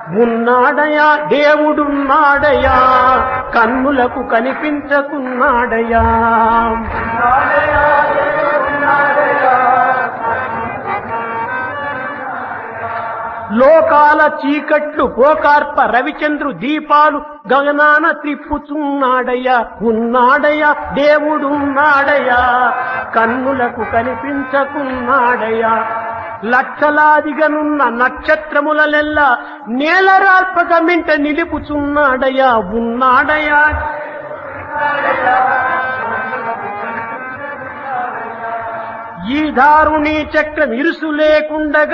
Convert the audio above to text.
ఉన్నాడయా దేవుడున్నాడయా కన్నులకు కనిపించకున్నాడయా లోకాల చీకట్లు పోకార్ప రవిచంద్రు దీపాలు గగనాన త్రిప్పుచున్నాడయ్యా ఉన్నాడయ్యా దేవుడున్నాడయ్యా కన్నులకు కనిపించకున్నాడయ్యా లక్షలాదిగనున్న నక్షత్రములలెల్లా నేలరార్పక మింట నిలుపుచున్నాడయ్యా ఉన్నాడయ్యా ఈ దారుణీ చక్రం ఇరుసు లేకుండగా